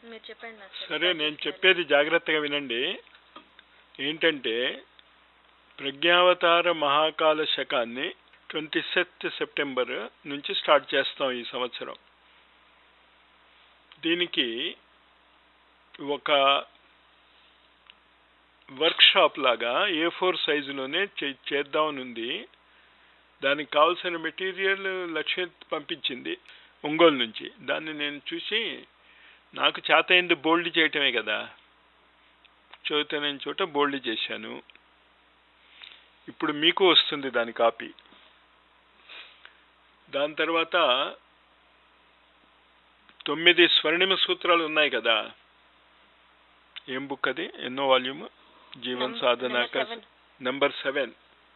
మీరు చెప్పండి మాస్టర్ సరే నేను చెప్పేది జాగ్రత్తగా వినండి ఏంటంటే ప్రజ్ఞావతార మహాకాల శకాన్ని ట్వంటీ సిక్స్త్ సెప్టెంబర్ నుంచి స్టార్ట్ చేస్తాం ఈ సంవత్సరం దీనికి ఒక వర్క్ షాప్ లాగా ఏ ఫోర్ సైజులోనే చే- చేద్దామని ఉంది దానికి కావాల్సిన మెటీరియల్ లక్ష్య పంపించింది ఒంగోలు నుంచి దాన్ని నేను చూసి నాకు చేతైంది బోల్డ్ చేయటమే కదా చదువుతానని చోట బోల్డ్ చేశాను ఇప్పుడు మీకు వస్తుంది దాని కాపీ దాని తర్వాత తొమ్మిది స్వర్ణిమ సూత్రాలు ఉన్నాయి కదా ఏం బుక్ అది ఎన్నో volume Jeevan Num- Sadhana number కా seven. Number seven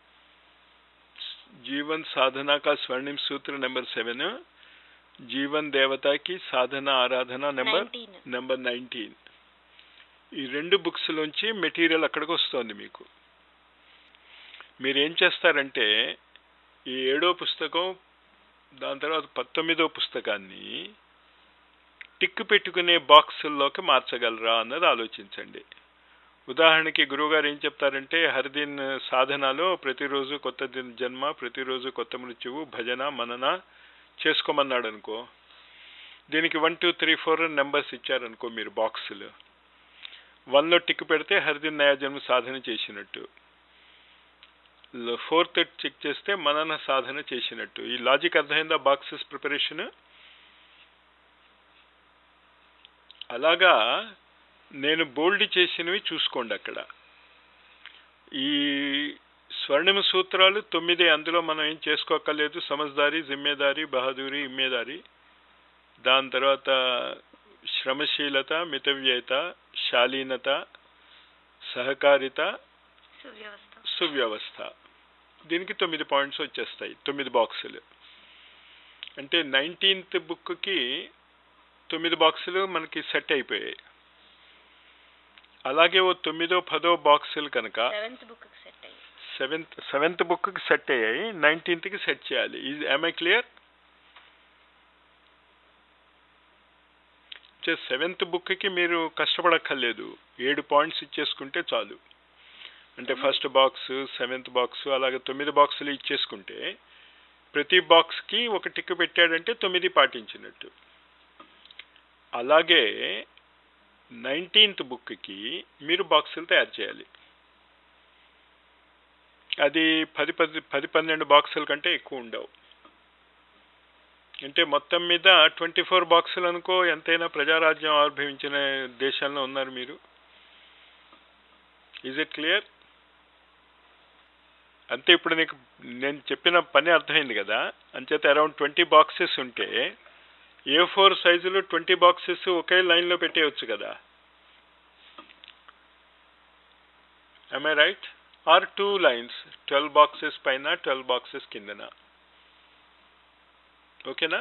Jeevan Sadhana का स्वर्णिम सूत्र नंबर सेवन జీవన్ దేవత కి సాధన ఆరాధన నెంబర్ 19. నెంబర్ నైన్టీన్ ఈ రెండు బుక్స్ లోంచి మెటీరియల్ అక్కడికి వస్తుంది మీకు మీరు ఏం చేస్తారంటే ఈ ఏడో పుస్తకం దాని తర్వాత పంతొమ్మిదో పుస్తకాన్ని టిక్ పెట్టుకునే బాక్సుల్లోకి మార్చగలరా అన్నది ఆలోచించండి ఉదాహరణకి గురువుగారు ఏం చెప్తారంటే హరిదిన్ సాధనలో ప్రతిరోజు కొత్త దిన జన్మ ప్రతిరోజు కొత్త మృత్యువు భజన మనన చేసుకోమన్నాడు అనుకో దీనికి one two three four numbers ఇచ్చారనుకో మీరు బాక్సులు వన్లో టిక్ పెడితే హరిదిన్ నయా జన్మ సాధన చేసినట్టు ఫోర్త్ చెక్ చేస్తే మనన సాధన చేసినట్టు ఈ లాజిక్ అర్థమైందా బాక్సెస్ ప్రిపరేషన్ అలాగా నేను బోల్డ్ చేసినవి చూసుకోండి అక్కడ ఈ స్వర్ణిమ సూత్రాలు తొమ్మిది అందులో మనం ఏం చేసుకోక్కర్లేదు సమజ్దారి జిమ్మేదారి బహదూరి ఇమ్మేదారి దాని తర్వాత శ్రమశీలత మితవ్యయత శాలీనత సహకారిత సువ్యవస్థ సువ్యవస్థ దీనికి తొమ్మిది పాయింట్స్ వచ్చేస్తాయి తొమ్మిది బాక్సులు అంటే నైన్టీన్త్ బుక్కి తొమ్మిది బాక్సులు మనకి సెట్ అయిపోయాయి అలాగే ఓ తొమ్మిదో పదో బాక్సులు కనుక సెవెంత్ బుక్ సెట్ అయ్యి సెవెంత్ సెవెంత్ బుక్కి సెట్ అయ్యాయి నైన్టీన్త్కి సెట్ చేయాలి ఇది ఐ క్లియర్ సెవెంత్ బుక్కి మీరు కష్టపడక్కర్లేదు ఏడు పాయింట్స్ ఇచ్చేసుకుంటే చాలు అంటే ఫస్ట్ బాక్స్ సెవెంత్ బాక్స్ అలాగే తొమ్మిది బాక్సులు ఇచ్చేసుకుంటే ప్రతి బాక్స్కి ఒక టిక్ పెట్టాడంటే తొమ్మిది పాటించినట్టు అలాగే నైన్టీన్త్ బుక్కి మీరు బాక్సులు తయారు చేయాలి అది పది పది పది పన్నెండు బాక్సుల కంటే ఎక్కువ ఉండవు అంటే మొత్తం మీద ట్వంటీ ఫోర్ బాక్సులు అనుకో ఎంతైనా ప్రజారాజ్యం ఆవిర్భవించిన దేశాల్లో ఉన్నారు మీరు ఈజ్ ఇట్ క్లియర్ అంతే ఇప్పుడు నీకు నేను చెప్పిన పని అర్థమైంది కదా అంచేత అరౌండ్ ట్వంటీ బాక్సెస్ ఉంటే ఏ ఫోర్ సైజులో ట్వంటీ బాక్సెస్ ఒకే లైన్లో పెట్టేయచ్చు కదా I right or two lines twelve boxes పైన ట్వెల్వ్ బాక్సెస్ కిందన ఓకేనా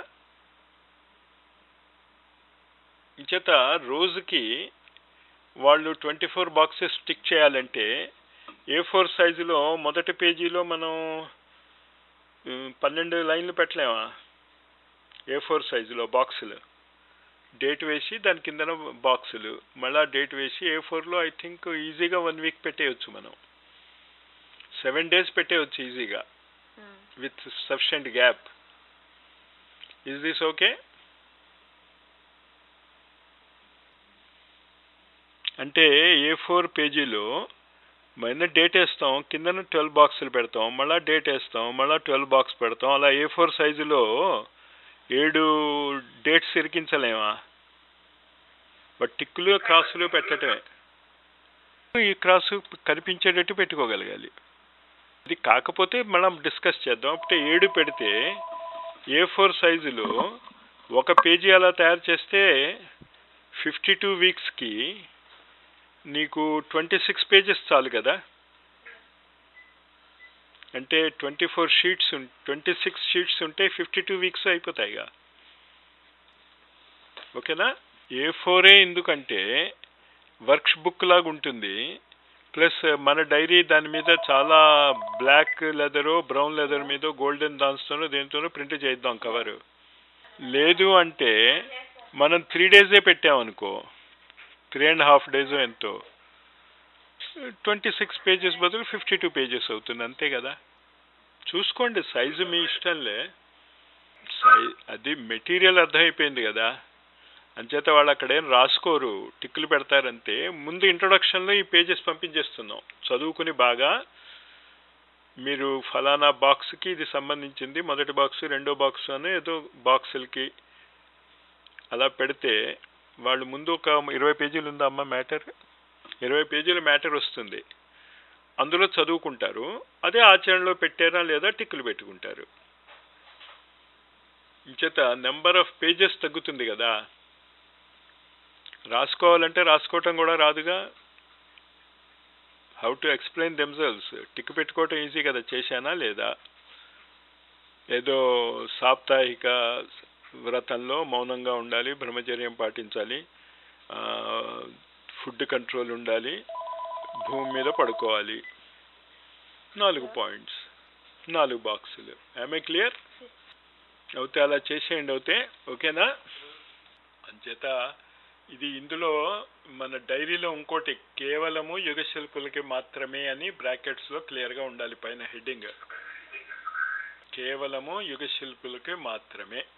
ఇంచేత రోజుకి వాళ్ళు ట్వంటీ ఫోర్ బాక్సెస్ స్టిక్ చేయాలంటే ఏ ఫోర్ సైజులో మొదటి పేజీలో మనం ఉమ్, పన్నెండు లైన్లు పెట్టలేమా ఏ ఫోర్ సైజులో బాక్సులు డేట్ వేసి దాని కిందన బాక్సులు మళ్ళా డేట్ వేసి ఏ ఫోర్లో ఐ థింక్ ఈజీగా వన్ వీక్ పెట్టేయచ్చు మనం సెవెన్ డేస్ పెట్టేయచ్చు ఈజీగా with sufficient gap is this okay అంటే ఏ ఫోర్ పేజీలో పైన డేట్ వేస్తాం కిందన ట్వెల్వ్ బాక్సులు పెడతాం మళ్ళీ డేట్ వేస్తాం మళ్ళీ ట్వెల్వ్ బాక్స్ పెడతాం అలా ఏ ఫోర్ సైజులో ఏడు డేట్స్ ఇరికించలేమా బట్ టిక్కులు క్రాసులు పెట్టడమే ఈ క్రాసు కనిపించేటట్టు పెట్టుకోగలగాలి ఇది కాకపోతే మనం డిస్కస్ చేద్దాం అప్పుడే ఏడు పెడితే ఏ ఫోర్ సైజులో ఒక పేజీ అలా తయారు చేస్తే ఫిఫ్టీ టూ వీక్స్కి నీకు ట్వంటీ సిక్స్ పేజెస్ చాలు కదా అంటే twenty four sheets twenty six sheets ఉంటే ఫిఫ్టీ టూ వీక్స్ అయిపోతాయిగా ఓకేనా ఏ ఫోరే ఎందుకంటే వర్క్ బుక్ లాగా ఉంటుంది ప్లస్ మన డైరీ దాని మీద చాలా బ్లాక్ లెదరు బ్రౌన్ లెదర్ మీద గోల్డెన్ దాన్స్తోనో దేనితోనో ప్రింట్ చేద్దాం కవరు లేదు అంటే మనం త్రీ డేసే పెట్టామనుకో త్రీ అండ్ హాఫ్ డేస్ ఎంతో ట్వంటీ సిక్స్ పేజెస్ బదులు ఫిఫ్టీ టూ పేజెస్ అవుతుంది అంతే కదా చూసుకోండి సైజు మీ ఇష్టంలే సై అది మెటీరియల్ అర్థమైపోయింది కదా అంచేత వాళ్ళు అక్కడేం రాసుకోరు టిక్కులు పెడతారంతే ముందు ఇంట్రొడక్షన్లో ఈ పేజెస్ పంపించేస్తున్నాం చదువుకుని బాగా మీరు ఫలానా బాక్స్కి ఇది సంబంధించింది మొదటి బాక్స్ రెండో బాక్స్ అని ఏదో బాక్సులకి అలా పెడితే వాళ్ళు ముందు ఒక ఇరవై పేజీలు ఉందా అమ్మ మ్యాటర్ ఇరవై పేజీల మ్యాటర్ వస్తుంది అందులో చదువుకుంటారు అదే ఆచరణలో పెట్టారా లేదా టిక్కులు పెట్టుకుంటారు ఇంచేత నెంబర్ ఆఫ్ పేజెస్ తగ్గుతుంది కదా రాసుకోవాలంటే రాసుకోవటం కూడా రాదుగా how to explain themselves tick పెట్టుకోవటం ఈజీ కదా చేశానా లేదా ఏదో సాప్తాహిక వ్రతంలో మౌనంగా ఉండాలి బ్రహ్మచర్యం పాటించాలి ఫుడ్ కంట్రోల్ ఉండాలి భూమి మీద పడుకోవాలి నాలుగు పాయింట్స్ నాలుగు బాక్సులు ఐఎమ్ క్లియర్ అవుతే అలా చేసేయండి అవుతే ఓకేనా అంచేత ఇది ఇందులో మన డైరీలో ఇంకోటి కేవలము యుగ శిల్పులకి మాత్రమే అని బ్రాకెట్స్ లో క్లియర్ గా ఉండాలి పైన హెడ్డింగ్ కేవలము యుగ శిల్పులకి మాత్రమే